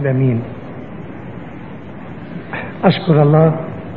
امين اشكر الله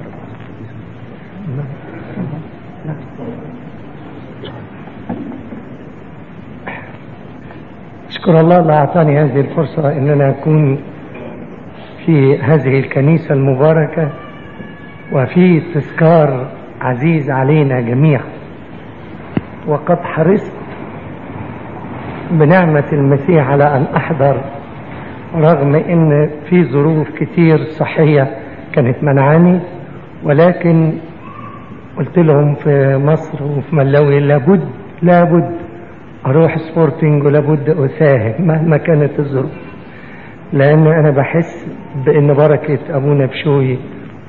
اشكر الله اللي اعطاني هذه الفرصه ان انا اكون في هذه الكنيسه المباركه وفي تذكار عزيز علينا جميعا وقد حرصت بنعمه المسيح على ان احضر رغم ان في ظروف كتير صحيه كانت منعاني ولكن قلت لهم في مصر وفي ملاوي لابد لابد اروح سبورتنج ولابد اساهم مهما كانت الظروف لان انا بحس بان بركه ابونا بشوي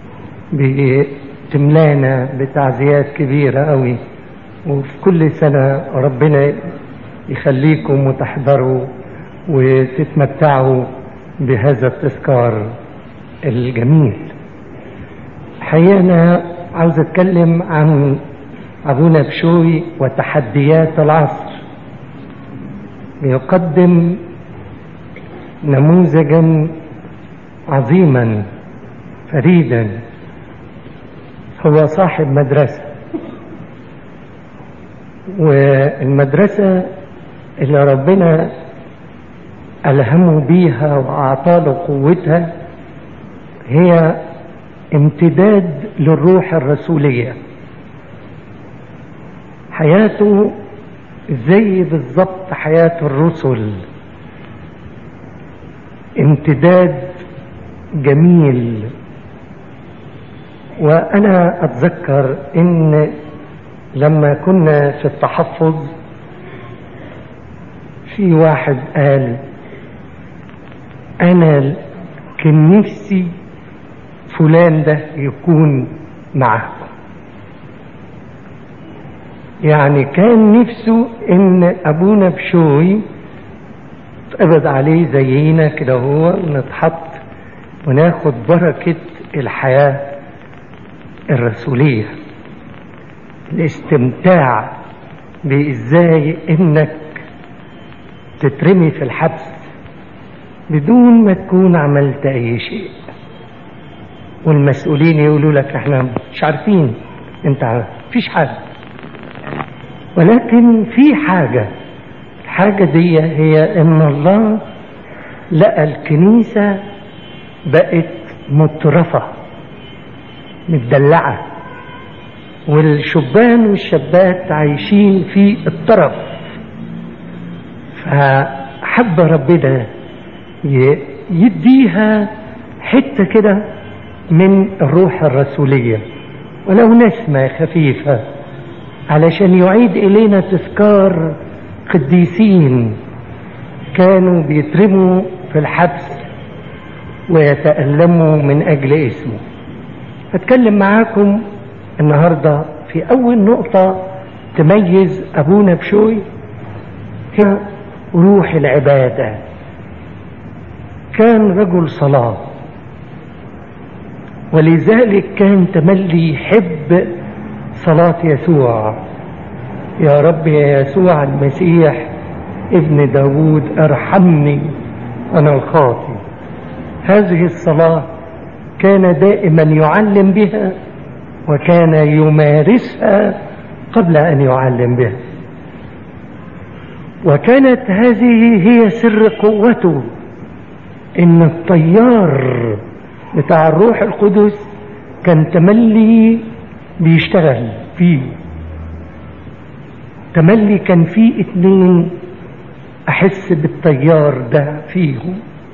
بتملانا بتعزيات كبيره قوي وفي كل سنه ربنا يخليكم وتحضروا وتتمتعوا بهذا التذكار الجميل الحقيقه انا عاوز اتكلم عن ابونا بشوي وتحديات العصر بيقدم نموذجا عظيما فريدا هو صاحب مدرسه والمدرسه اللي ربنا ألهمه بيها وأعطاله قوتها هي امتداد للروح الرسولية حياته زي بالظبط حياة الرسل امتداد جميل وأنا أتذكر إن لما كنا في التحفظ في واحد قال انا كان نفسي فلان ده يكون معاكم يعني كان نفسه ان ابونا بشوي اتقبض عليه زينا كده هو نتحط وناخد بركة الحياة الرسولية الاستمتاع بازاي انك تترمي في الحبس بدون ما تكون عملت اي شيء والمسؤولين يقولوا لك احنا مش عارفين انت عارف فيش حاجه ولكن في حاجه الحاجه دي هي ان الله لقى الكنيسه بقت مترفه متدلعه والشبان والشابات عايشين في الطرف فحب ربنا يديها حته كده من الروح الرسوليه ولو نسمه خفيفه علشان يعيد الينا تذكار قديسين كانوا بيترموا في الحبس ويتألموا من أجل اسمه هتكلم معاكم النهاردة في أول نقطة تميز أبونا بشوي هي روح العبادة كان رجل صلاة ولذلك كان تملي يحب صلاة يسوع يا رب يا يسوع المسيح ابن داود ارحمني أنا الخاطي هذه الصلاة كان دائما يعلم بها وكان يمارسها قبل أن يعلم بها وكانت هذه هي سر قوته ان الطيار بتاع الروح القدس كان تملي بيشتغل فيه تملي كان فيه اتنين احس بالطيار ده فيهم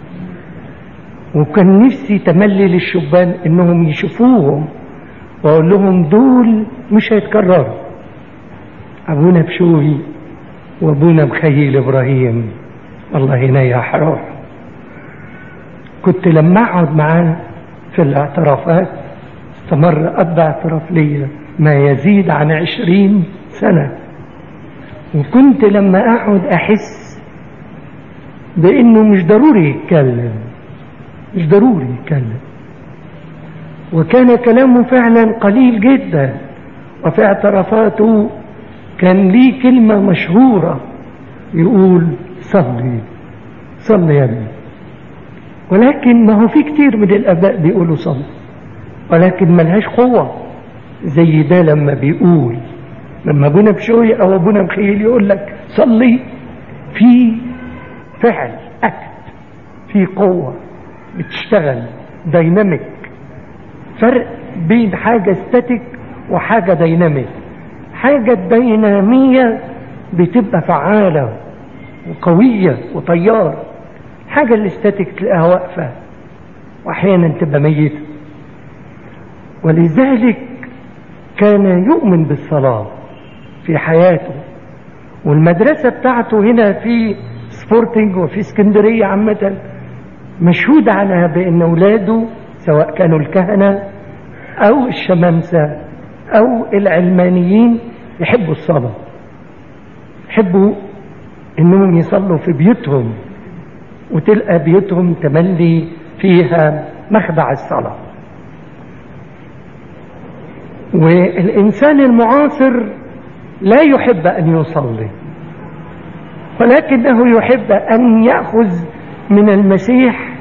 وكان نفسي تملي للشبان انهم يشوفوهم واقول لهم دول مش هيتكرروا ابونا بشوي وابونا بخيل ابراهيم الله ينيح روحه كنت لما اقعد معاه في الاعترافات استمر قد اعتراف ليا ما يزيد عن عشرين سنة وكنت لما اقعد احس بانه مش ضروري يتكلم مش ضروري يتكلم وكان كلامه فعلا قليل جدا وفي اعترافاته كان ليه كلمة مشهورة يقول صلي صلي يا ابني ولكن ما هو في كتير من الآباء بيقولوا صلي ولكن ملهاش قوة زي ده لما بيقول لما ابونا بشوي او ابونا مخيل يقول لك صلي في فعل اكت في قوة بتشتغل دايناميك فرق بين حاجة ستاتيك وحاجة دايناميك حاجة الدينامية بتبقى فعالة وقوية وطيار حاجة الاستاتيك تلاقيها واقفة واحيانا تبقى ميتة ولذلك كان يؤمن بالصلاة في حياته والمدرسة بتاعته هنا في سبورتنج وفي اسكندرية عامة مشهود عنها بأن أولاده سواء كانوا الكهنة أو الشمامسة أو العلمانيين يحبوا الصلاة يحبوا انهم يصلوا في بيوتهم وتلقى بيوتهم تملي فيها مخدع الصلاة والإنسان المعاصر لا يحب أن يصلي ولكنه يحب أن يأخذ من المسيح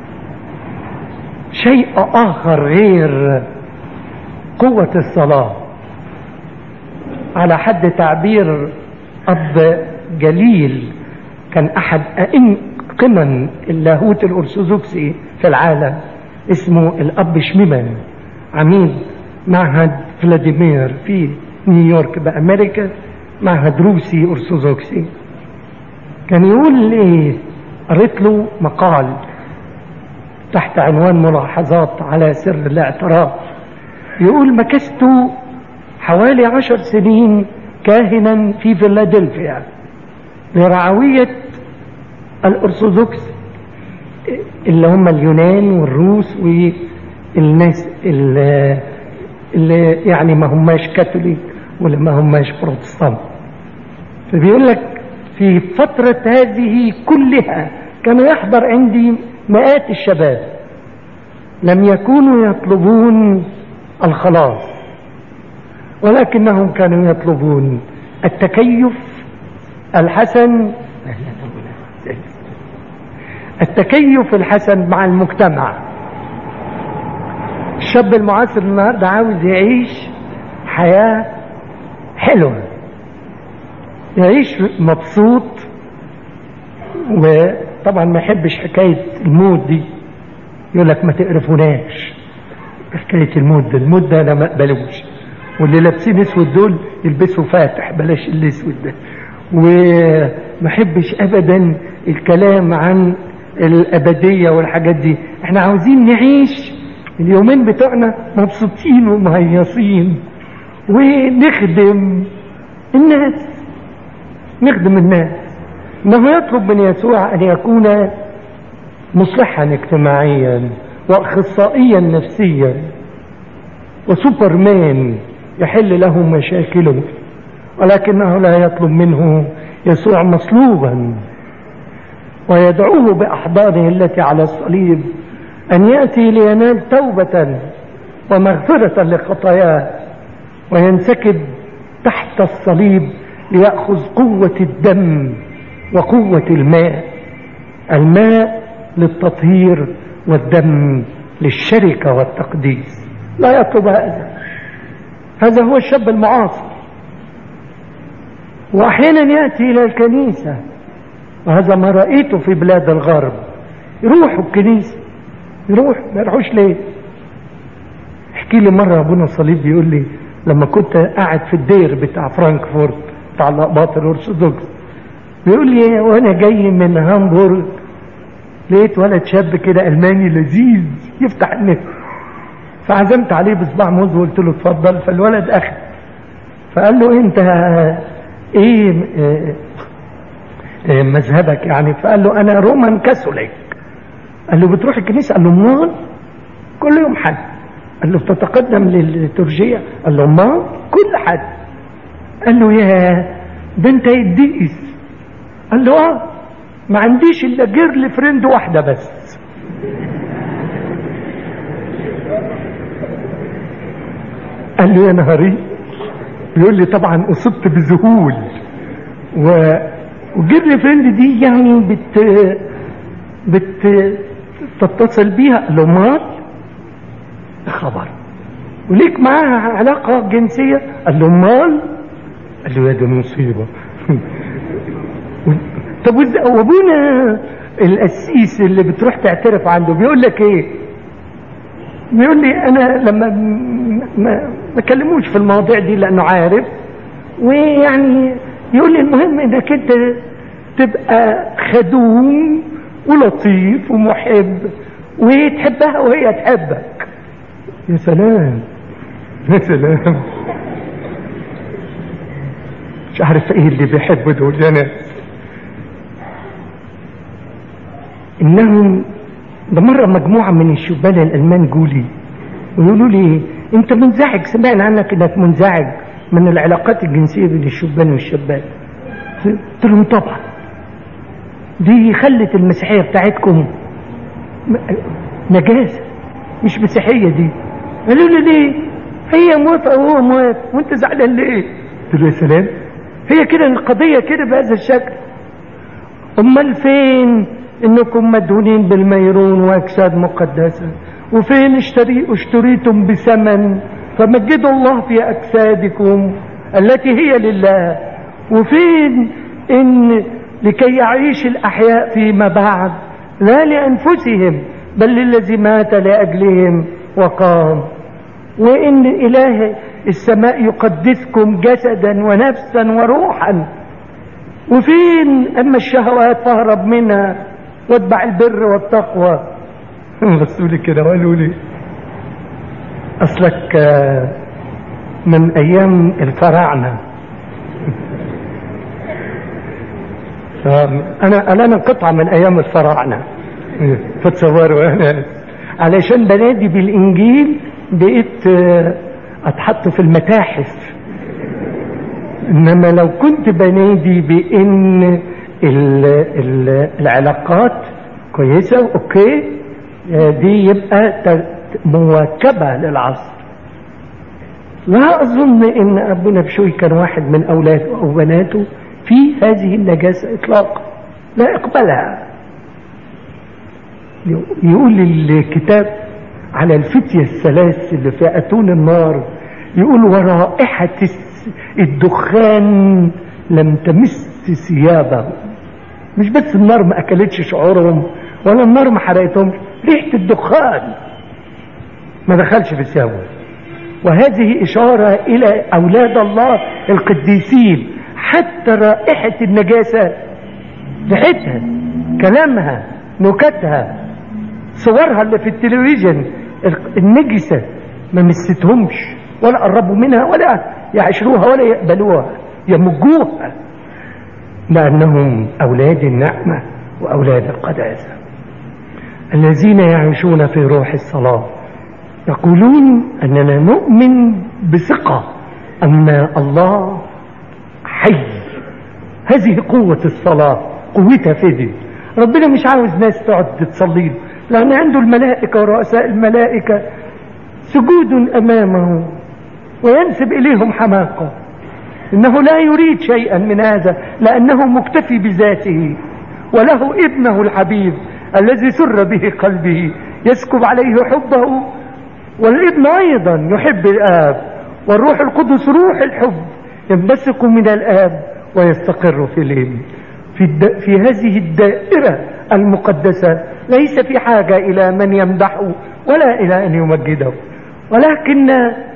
شيء آخر غير قوة الصلاة على حد تعبير أب جليل كان أحد أئم قمم اللاهوت الأرثوذكسي في العالم اسمه الأب شميمن عميد معهد فلاديمير في نيويورك بأمريكا معهد روسي أرثوذكسي كان يقول لي قريت له مقال تحت عنوان ملاحظات على سر الاعتراف يقول مكثت حوالي عشر سنين كاهنا في فيلادلفيا لرعوية الأرثوذكس اللي هم اليونان والروس والناس اللي, اللي يعني ما هماش كاثوليك ولا ما هماش بروتستانت فبيقول لك في فترة هذه كلها كان يحضر عندي مئات الشباب لم يكونوا يطلبون الخلاص ولكنهم كانوا يطلبون التكيف الحسن التكيف الحسن مع المجتمع الشاب المعاصر النهارده عاوز يعيش حياة حلوة يعيش مبسوط وطبعا ما يحبش حكاية الموت دي يقول لك ما تقرفوناش حكاية الموت ده الموت ده انا ما اقبلوش واللي لابسين اسود دول يلبسوا فاتح بلاش الاسود ده وما احبش ابدا الكلام عن الابديه والحاجات دي احنا عاوزين نعيش اليومين بتوعنا مبسوطين ومهيصين ونخدم الناس نخدم الناس انه يطلب من يسوع ان يكون مصلحا اجتماعيا واخصائيا نفسيا وسوبرمان يحل له مشاكله ولكنه لا يطلب منه يسوع مصلوبا ويدعوه بأحضانه التي على الصليب أن يأتي لينال توبة ومغفرة لخطاياه وينسكب تحت الصليب ليأخذ قوة الدم وقوة الماء الماء للتطهير والدم للشركة والتقديس لا يطلب هذا هذا هو الشاب المعاصر وأحيانا يأتي إلى الكنيسة وهذا ما رأيته في بلاد الغرب يروحوا الكنيسة يروح ما يروحوش ليه احكي لي مرة أبونا الصليب بيقول لي لما كنت قاعد في الدير بتاع فرانكفورت بتاع الأقباط الأرثوذكس بيقول لي وأنا جاي من هامبورغ لقيت ولد شاب كده ألماني لذيذ يفتح النت فعزمت عليه بصباع موز وقلت له اتفضل فالولد أخذ فقال له أنت إيه, إيه مذهبك يعني فقال له أنا رومان كاثوليك قال له بتروح الكنيسة قال له امال كل يوم حد قال له بتتقدم للترجية قال له امال كل حد قال له يا ده انت يديس قال له اه ما عنديش الا جيرل فريند واحده بس قال له يا نهاري بيقول لي طبعا اصبت بذهول و وجيرل فريند دي يعني بت بت تتصل بيها قال له مال خبر وليك معاها علاقة جنسية قال له مال قال له يا دي مصيبة طب وابونا القسيس اللي بتروح تعترف عنده بيقول لك ايه بيقول لي انا لما ما, ما كلموش في المواضيع دي لانه عارف ويعني يقول لي المهم انك انت تبقى خدوم ولطيف ومحب وتحبها وهي تحبك يا سلام يا سلام مش عارف ايه اللي بيحبوا دول يا ناس انهم ده مرة مجموعة من الشبان الالمان جولي ويقولوا لي انت منزعج سمعنا عنك انك منزعج من العلاقات الجنسية بين الشبان والشابات قلت لهم طبعا دي خلت المسيحية بتاعتكم نجاسة مش مسيحية دي قالوا لي ليه هي موافقة وهو موافق وانت زعلان ليه قلت له يا سلام هي كده القضية كده بهذا الشكل امال فين انكم مدهونين بالميرون واجساد مقدسة وفين اشتري اشتريتم بثمن فمجدوا الله في اجسادكم التي هي لله وفين ان لكي يعيش الاحياء فيما بعد لا لانفسهم بل للذي مات لاجلهم وقام وان اله السماء يقدسكم جسدا ونفسا وروحا وفين اما الشهوات فاهرب منها واتبع البر والتقوى بصوا لي كده وقالوا لي اصلك من ايام الفراعنه انا انا قطعه من ايام الفراعنه فتصوروا انا علشان بنادي بالانجيل بقيت اتحط في المتاحف انما لو كنت بنادي بان ال ال العلاقات كويسة اوكي دي يبقى مواكبة للعصر لا اظن ان ابونا بشوي كان واحد من اولاده او بناته في هذه النجاسة اطلاقا لا يقبلها يقول الكتاب على الفتية الثلاث اللي في اتون النار يقول ورائحة الدخان لم تمس ثيابه مش بس النار ما اكلتش شعورهم ولا النار ما حرقتهم ريحة الدخان ما دخلش في ثيابهم وهذه إشارة إلى أولاد الله القديسين حتى رائحة النجاسة ريحتها كلامها نكتها صورها اللي في التلفزيون النجسة ما مستهمش ولا قربوا منها ولا يعشروها ولا يقبلوها يمجوها لأنهم أولاد النعمة وأولاد القداسة الذين يعيشون في روح الصلاة يقولون أننا نؤمن بثقة أن الله حي هذه قوة الصلاة قوتها في دي ربنا مش عاوز ناس تقعد تصلي له لأن عنده الملائكة ورؤساء الملائكة سجود أمامه وينسب إليهم حماقة إنه لا يريد شيئا من هذا لأنه مكتفي بذاته وله ابنه الحبيب الذي سر به قلبه يسكب عليه حبه والابن أيضا يحب الآب والروح القدس روح الحب ينبثق من الآب ويستقر في الابن في, الد... في هذه الدائرة المقدسة ليس في حاجة إلى من يمدحه ولا إلى أن يمجده ولكن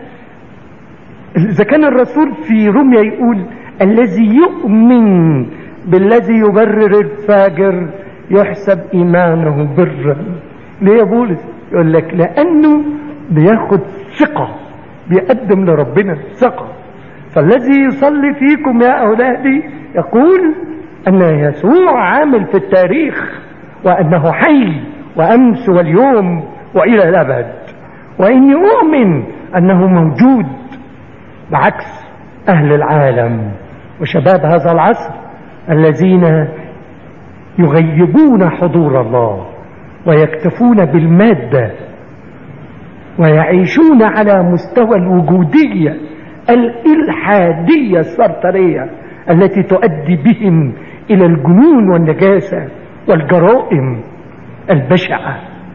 إذا كان الرسول في روميا يقول الذي يؤمن بالذي يبرر الفاجر يحسب إيمانه برا ليه يا بولس يقول لك لأنه بياخد ثقة بيقدم لربنا ثقة فالذي يصلي فيكم يا أولادي يقول أن يسوع عامل في التاريخ وأنه حي وأمس واليوم وإلى الأبد وإني أؤمن أنه موجود بعكس أهل العالم وشباب هذا العصر الذين يغيبون حضور الله ويكتفون بالمادة ويعيشون على مستوى الوجودية الإلحادية السرطرية التي تؤدي بهم إلى الجنون والنجاسة والجرائم البشعة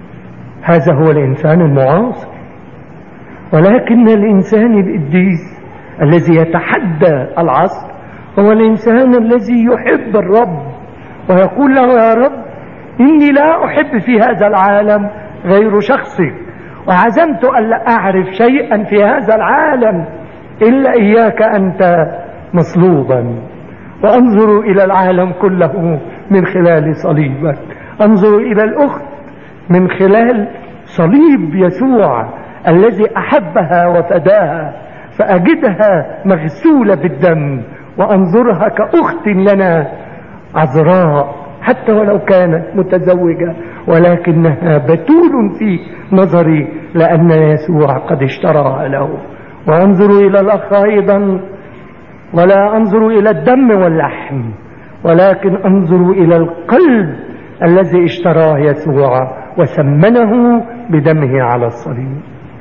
هذا هو الإنسان المعاصر ولكن الإنسان القديس الذي يتحدى العصر هو الإنسان الذي يحب الرب ويقول له يا رب إني لا أحب في هذا العالم غير شخصك وعزمت ألا أعرف شيئا في هذا العالم إلا إياك أنت مصلوبا وأنظر إلى العالم كله من خلال صليبك أنظر إلى الأخت من خلال صليب يسوع الذي أحبها وفداها فأجدها مغسولة بالدم وأنظرها كأخت لنا عذراء حتى ولو كانت متزوجة ولكنها بتول في نظري لأن يسوع قد اشتراها له وأنظر إلى الأخ أيضا ولا أنظر إلى الدم واللحم ولكن أنظر إلى القلب الذي اشتراه يسوع وثمنه بدمه على الصليب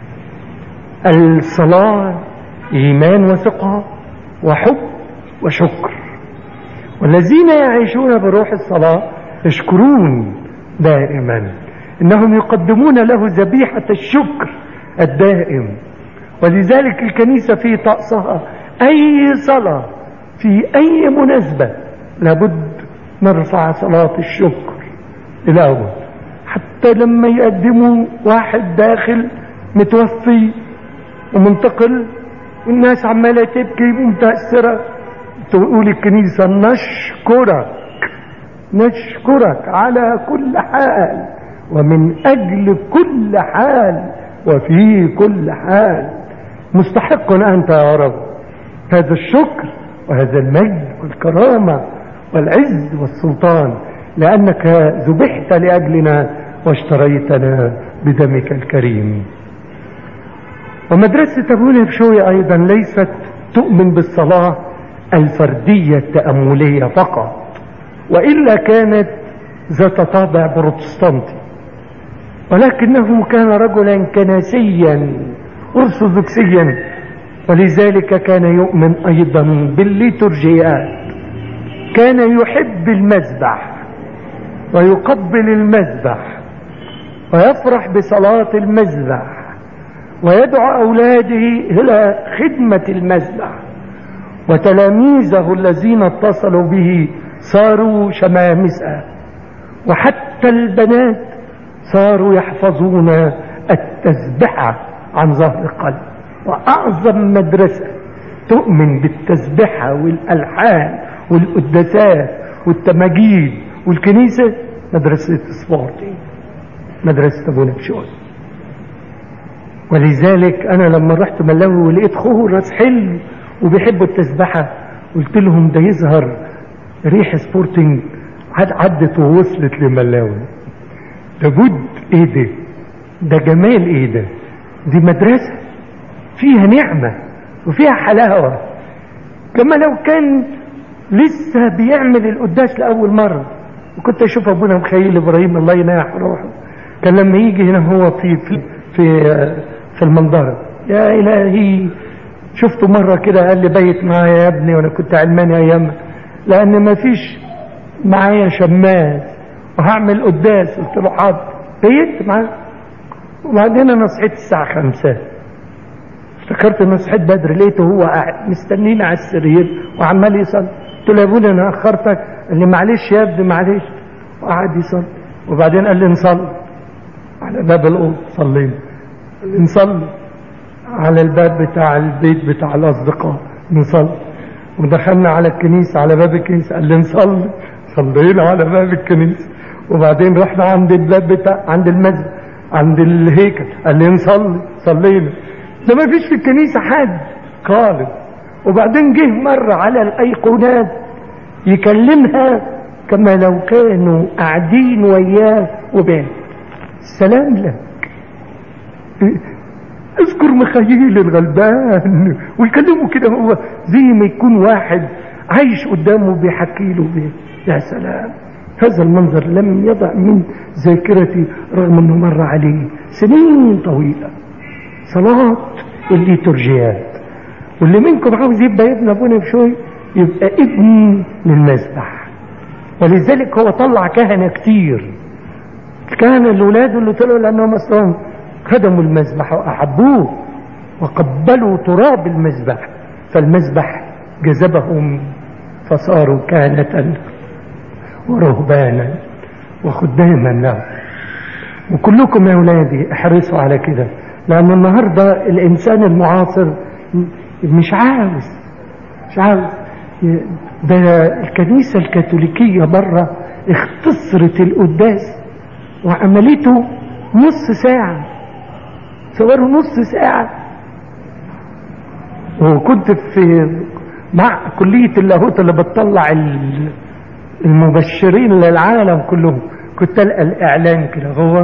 الصلاة إيمان وثقة وحب وشكر والذين يعيشون بروح الصلاة يشكرون دائما إنهم يقدمون له ذبيحة الشكر الدائم ولذلك الكنيسة في طقسها أي صلاة في أي مناسبة لابد نرفع صلاة الشكر الأول حتى لما يقدموا واحد داخل متوفي ومنتقل والناس عمالة تبكي متأثرة تقول الكنيسة نشكرك نشكرك على كل حال ومن أجل كل حال وفي كل حال مستحق أنت يا رب هذا الشكر وهذا المجد والكرامة والعز والسلطان لأنك ذبحت لأجلنا واشتريتنا بدمك الكريم ومدرسة أبونا بشوي أيضا ليست تؤمن بالصلاة الفردية التأملية فقط وإلا كانت ذات طابع بروتستانتي ولكنه كان رجلا كنسيا أرثوذكسيا ولذلك كان يؤمن أيضا بالليتورجيات كان يحب المذبح ويقبل المذبح ويفرح بصلاة المذبح ويدعو أولاده إلى خدمة المذبح وتلاميذه الذين اتصلوا به صاروا شمامسة وحتى البنات صاروا يحفظون التسبحة عن ظهر قلب وأعظم مدرسة تؤمن بالتسبحة والألحان والقداسات والتماجيد والكنيسة مدرسة سبورتي مدرسة أبو نبشوي ولذلك أنا لما رحت ملاوي ولقيت خورس حلو وبيحبوا التسبحة قلت لهم ده يظهر ريح سبورتنج عدت ووصلت لملاوي ده جد ايه ده ده جمال ايه ده دي مدرسة فيها نعمة وفيها حلاوة كما لو كان لسه بيعمل القداس لأول مرة وكنت أشوف أبونا مخيل إبراهيم الله يناح روحه كان لما يجي هنا هو في في في, في المنظرة يا إلهي شفته مرة كده قال لي بيت معايا يا ابني وأنا كنت علماني أيام لأن ما فيش معايا شماس وهعمل قداس قلت له حاضر بيت معاه وبعدين أنا صحيت الساعة خمسة افتكرت اني صحيت بدري لقيته هو قاعد مستنيني على السرير وعمال يصلي قلت له يا ابونا انا اخرتك قال لي معلش يا ابني معلش وقعد يصلي وبعدين قال لي نصلي على باب الاوضه صلينا قال لي نصلي على الباب بتاع البيت بتاع الاصدقاء نصلي ودخلنا على الكنيسه على باب الكنيسه قال لي نصلي صلينا على باب الكنيسه وبعدين رحنا عند الباب بتاع عند المسجد عند الهيكل قال لي نصلي صلينا ده ما فيش في الكنيسة حد خالص وبعدين جه مرة على الأيقونات يكلمها كما لو كانوا قاعدين وياه وبين سلام لك اذكر مخايل الغلبان ويكلمه كده هو زي ما يكون واحد عايش قدامه بيحكي له بيه يا سلام هذا المنظر لم يضع من ذاكرتي رغم انه مر عليه سنين طويله صلاة الليتورجيات واللي منكم عاوز يبقى ابن ابونا بشوي يبقى ابن للمذبح ولذلك هو طلع كهنة كتير كان الأولاد اللي طلعوا لأنهم أصلهم خدموا المذبح وأحبوه وقبلوا تراب المذبح فالمذبح جذبهم فصاروا كهنة ورهبانا وخداما له وكلكم يا أولادي احرصوا على كده لأن النهاردة الإنسان المعاصر مش عاوز مش عاوز ده الكنيسة الكاثوليكية بره اختصرت القداس وعملته نص ساعة صوروا نص ساعة وكنت في مع كلية اللاهوت اللي بتطلع المبشرين للعالم كلهم كنت ألقى الإعلان كده هو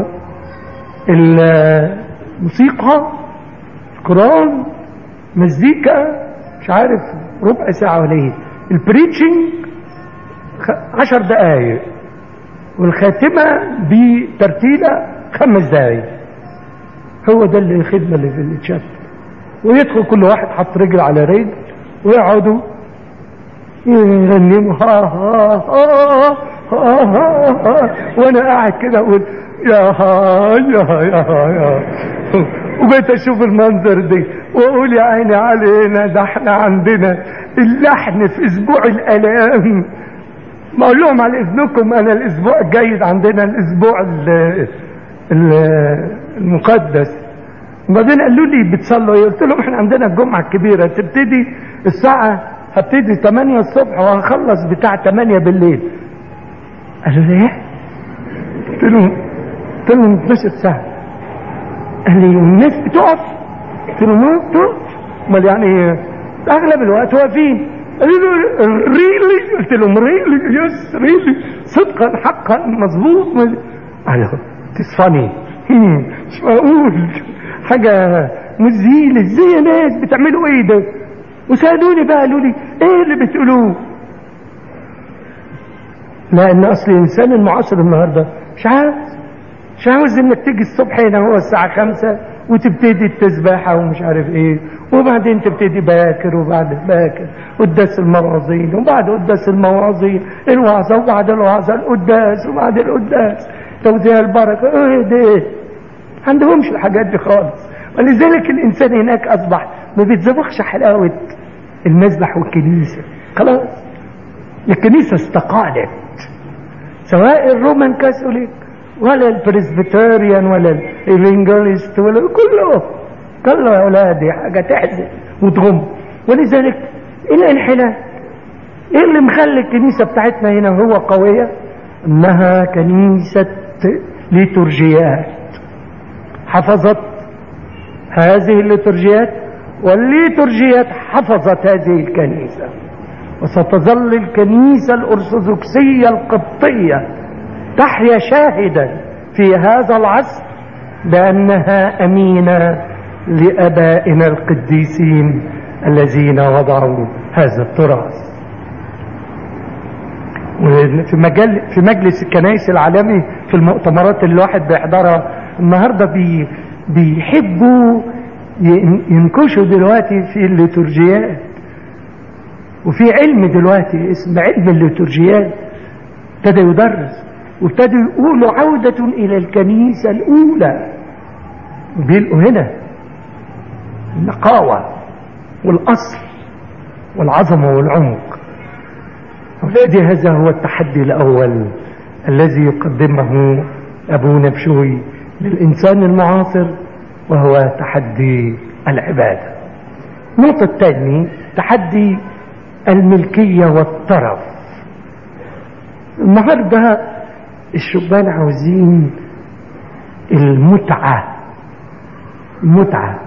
الموسيقى القرآن مزيكا مش عارف ربع ساعة ولا ايه البريتشنج عشر دقايق والخاتمة بترتيلة خمس دقايق هو ده اللي الخدمة اللي في التشاب ويدخل كل واحد حط رجل على رجل ويقعدوا يغنموا ها ها ها ها ها ها وانا قاعد كده اقول يا ها يا ها يا ها يا وبقيت اشوف المنظر دي واقول يا عيني علينا ده احنا عندنا اللحن في اسبوع الالام ما اقول لهم على اذنكم انا الاسبوع الجيد عندنا الاسبوع ال ال المقدس وبعدين قالوا لي بتصلوا ايه قلت لهم احنا عندنا الجمعه الكبيره تبتدي الساعه هبتدي 8 الصبح وهخلص بتاع 8 بالليل قالوا لي ايه قلت لهم قلت لهم 12 ساعه قال لي والناس بتقف قلت لهم ما بتقف امال يعني اغلب الوقت واقفين قالوا له ريلي قلت لهم ريلي يس ريلي صدقا حقا مظبوط قالوا تسفاني مش معقول حاجة مذهلة ازاي يا ناس بتعملوا ايه ده وسألوني بقى قالوا لي ايه اللي بتقولوه لان اصل الانسان المعاصر النهارده مش عاوز مش عاوز انك تيجي الصبح هنا هو الساعة خمسة وتبتدي التسباحة ومش عارف ايه وبعدين تبتدي باكر وبعد باكر قداس المواعظين وبعد قداس المواعظين الوعظة وبعد الوعظة القداس وبعد القداس توزيع البركة ايه ده عندهمش الحاجات دي خالص ولذلك الانسان هناك اصبح ما بيتذوقش حلاوة المذبح والكنيسة خلاص الكنيسة استقالت سواء الرومان كاثوليك ولا البريسبيتيريان ولا الايفنجلست ولا كله كله يا اولادي حاجه تحزن وتغم ولذلك الانحلال ايه اللي مخلي الكنيسه بتاعتنا هنا وهو قويه انها كنيسه ليتورجيات حفظت هذه الليتورجيات والليتورجيات حفظت هذه الكنيسه وستظل الكنيسه الارثوذكسيه القبطيه تحيا شاهدا في هذا العصر لأنها أمينة لأبائنا القديسين الذين وضعوا هذا التراث في مجال في مجلس الكنائس العالمي في المؤتمرات اللي الواحد بيحضرها النهارده بي بيحبوا ينكشوا دلوقتي في الليتورجيات وفي علم دلوقتي اسمه علم الليتورجيات ابتدى يدرس وابتدوا يقولوا عودة إلى الكنيسة الأولى بيلقوا هنا النقاوة والأصل والعظمة والعمق أولادي هذا هو التحدي الأول الذي يقدمه أبونا بشوي للإنسان المعاصر وهو تحدي العبادة النقطة الثانية تحدي الملكية والطرف النهارده الشبان عاوزين المتعة المتعة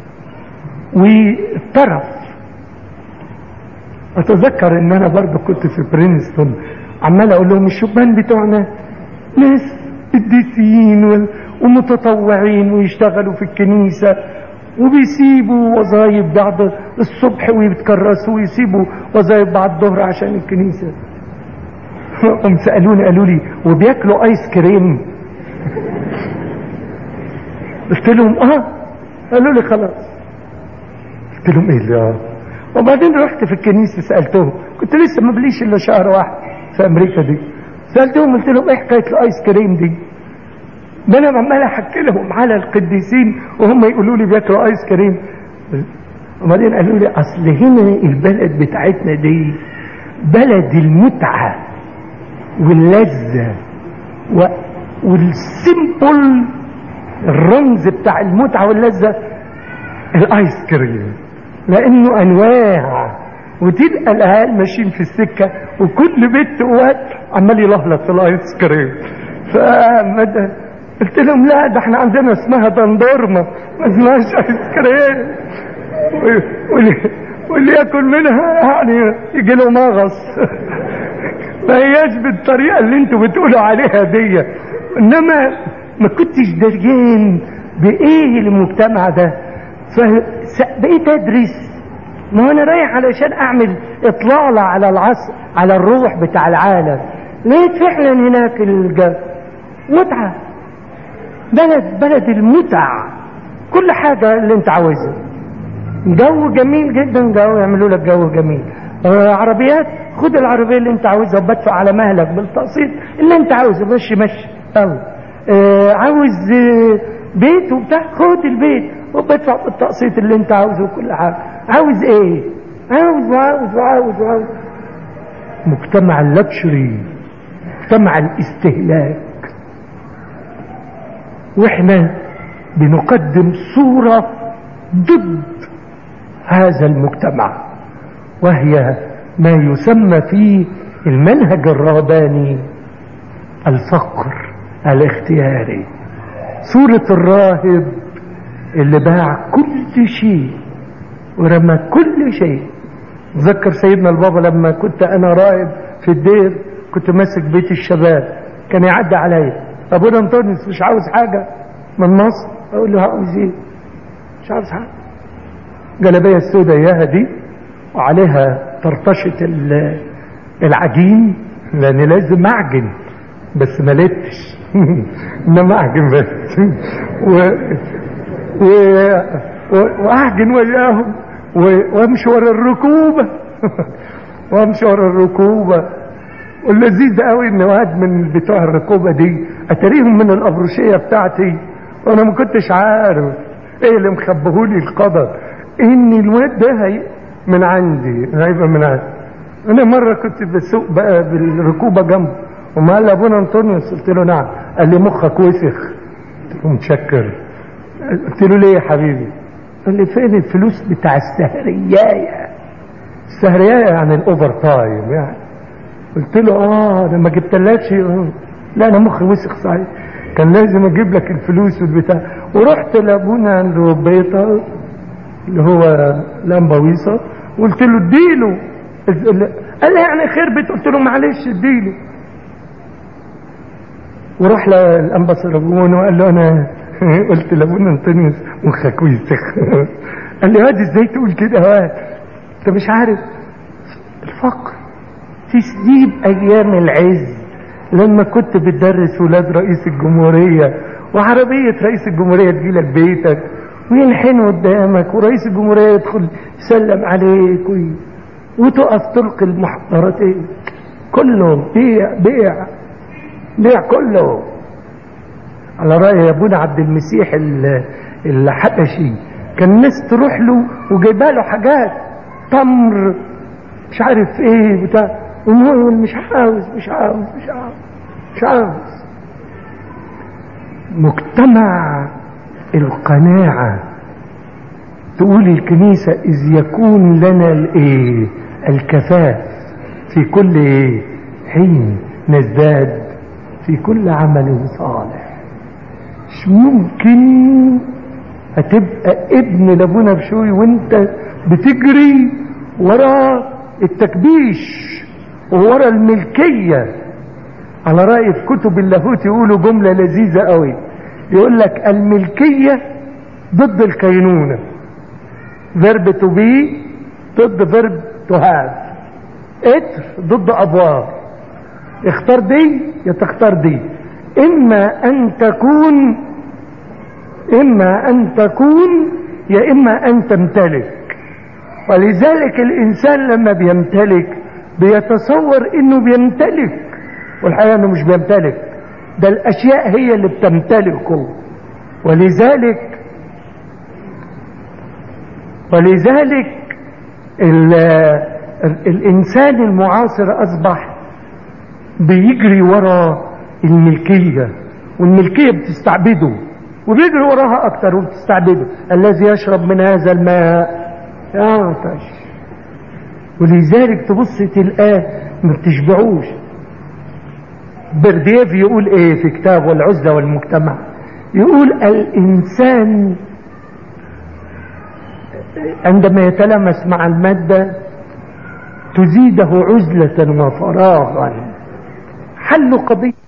والطرف اتذكر ان انا برضو كنت في برينستون عمال اقول لهم الشبان بتوعنا ناس قديسين ومتطوعين ويشتغلوا في الكنيسة وبيسيبوا وظايف بعد الصبح ويتكرسوا ويسيبوا وظايف بعد الظهر عشان الكنيسة هم سألوني قالوا لي وبياكلوا ايس كريم قلت لهم اه قالوا لي خلاص قلت لهم ايه اللي وبعدين رحت في الكنيسه سالتهم كنت لسه ما بليش الا شهر واحد في امريكا دي سالتهم قلت لهم ايه حكايه الايس كريم دي ده انا عمال احكي لهم على القديسين وهم يقولوا لي بياكلوا ايس كريم وبعدين قالوا لي اصل هنا البلد بتاعتنا دي بلد المتعه واللذه و... والسيمبل الرمز بتاع المتعه واللذه الايس كريم لانه انواع وتلقى العيال ماشيين في السكه وكل بيت وقت عمال يلهلط في الايس كريم فمدى قلت لهم لا ده احنا عندنا اسمها دندورما ما اسمهاش ايس كريم واللي, واللي ياكل منها يعني يجي له مغص ما هياش بالطريقه اللي انتوا بتقولوا عليها دي انما ما كنتش دريان بايه المجتمع ده فبقيت ادرس ما انا رايح علشان اعمل اطلاله على العصر على الروح بتاع العالم لقيت فعلا هناك الجو متعه بلد بلد المتع كل حاجه اللي انت عاوزها جو جميل جدا جو يعملوا لك جو جميل آه عربيات خد العربيه اللي انت عاوزها وبدفع على مهلك بالتقسيط اللي انت عاوزه مشي مشي يلا آه عاوز آه بيت وبتاع خد البيت وبدفع بالتقسيط اللي انت عاوزه وكل حاجه عاوز ايه عاوز وعاوز وعاوز وعاوز مجتمع اللكشري مجتمع الاستهلاك واحنا بنقدم صورة ضد هذا المجتمع وهي ما يسمى في المنهج الرهباني الفقر الاختياري صورة الراهب اللي باع كل شيء ورمى كل شيء ذكر سيدنا البابا لما كنت انا راهب في الدير كنت ماسك بيت الشباب كان يعدي عليا ابونا انطونيوس مش عاوز حاجه من مصر اقول له عاوز ايه مش عاوز حاجه جلابيه السوداء اياها دي وعليها طرطشه العجين لان لازم اعجن بس ما لتش انما اعجن بس و... و... و... واعجن وياهم و... وامشي ورا الركوبه وامشي ورا الركوبه واللذيذ قوي ان واحد من بتوع الركوبه دي اتاريهم من الابروشيه بتاعتي وانا ما كنتش عارف ايه اللي مخبهولي القدر ان الواد ده هي من عندي هيبقى من عندي انا مره كنت بسوق بقى بالركوبه جنبه وما قال ابونا انطونيوس قلت له نعم قال لي مخك وسخ قلت له متشكر قلت له ليه يا حبيبي قال لي فين الفلوس بتاع السهريايه السهريايه يعني الاوفر تايم يعني قلت له اه ده ما جبتلكش لا انا مخي وسخ صحيح كان لازم اجيب لك الفلوس والبتاع ورحت لابونا عنده بيطه اللي هو لمبويصه وقلت له اديله قال لي يعني خربت قلت له معلش اديله وراح للانبا سربون وقال له انا قلت لابونا انطونيوس مخك وسخ قال لي واد ازاي تقول كده واد انت مش عارف الفقر تسديد ايام العز لما كنت بتدرس ولاد رئيس الجمهورية وعربية رئيس الجمهورية تجيلك بيتك وينحنوا قدامك ورئيس الجمهورية يدخل يسلم عليك وي... وتقف تلقي المحضرات ايه كله بيع بيع بيع كله على رأي ابونا عبد المسيح الحبشي كان الناس تروح له وجايبه له حاجات تمر مش عارف ايه بتاع وهو مش عاوز مش عاوز مش عاوز مش عاوز مجتمع القناعة تقول الكنيسة إذ يكون لنا الإيه الكفاف في كل إيه حين نزداد في كل عمل صالح مش ممكن هتبقى ابن لابونا بشوي وانت بتجري ورا التكبيش وورا الملكية على رأي في كتب اللاهوت يقولوا جملة لذيذة قوي يقول لك الملكية ضد الكينونة verb to be ضد verb to have اتر ضد ابواب اختار دي يا تختار دي اما ان تكون اما ان تكون يا اما ان تمتلك ولذلك الانسان لما بيمتلك بيتصور انه بيمتلك والحقيقه انه مش بيمتلك ده الاشياء هي اللي بتمتلكه ولذلك ولذلك ال الانسان المعاصر اصبح بيجري ورا الملكيه والملكيه بتستعبده وبيجري وراها اكتر وبتستعبده الذي يشرب من هذا الماء يعطش ولذلك تبص تلقاه ما بتشبعوش برديف يقول ايه في كتابه العزله والمجتمع يقول الانسان عندما يتلمس مع الماده تزيده عزله وفراغا حل قضيه